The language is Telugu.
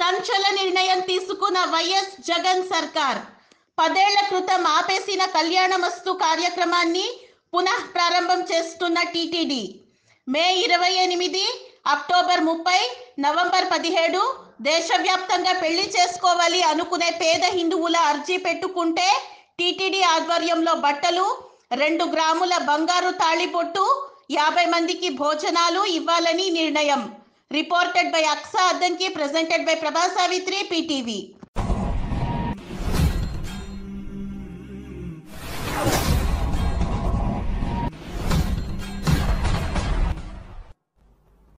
సంచల నిర్ణయం తీసుకున్న వైఎస్ జగన్ సర్కార్ పదేళ్ల క్రితం ఆపేసిన కళ్యాణమస్తు కార్యక్రమాన్ని పునః ప్రారంభం చేస్తున్న టీటీడీ మే ఇరవై ఎనిమిది అక్టోబర్ ముప్పై నవంబర్ పదిహేడు దేశవ్యాప్తంగా పెళ్లి చేసుకోవాలి అనుకునే పేద హిందువుల అర్జీ పెట్టుకుంటే టీటీడీ ఆధ్వర్యంలో బట్టలు రెండు గ్రాముల బంగారు తాళిబొట్టు యాభై మందికి భోజనాలు ఇవ్వాలని నిర్ణయం reported by Aksa Addanki presented by Prabha Savitri PTV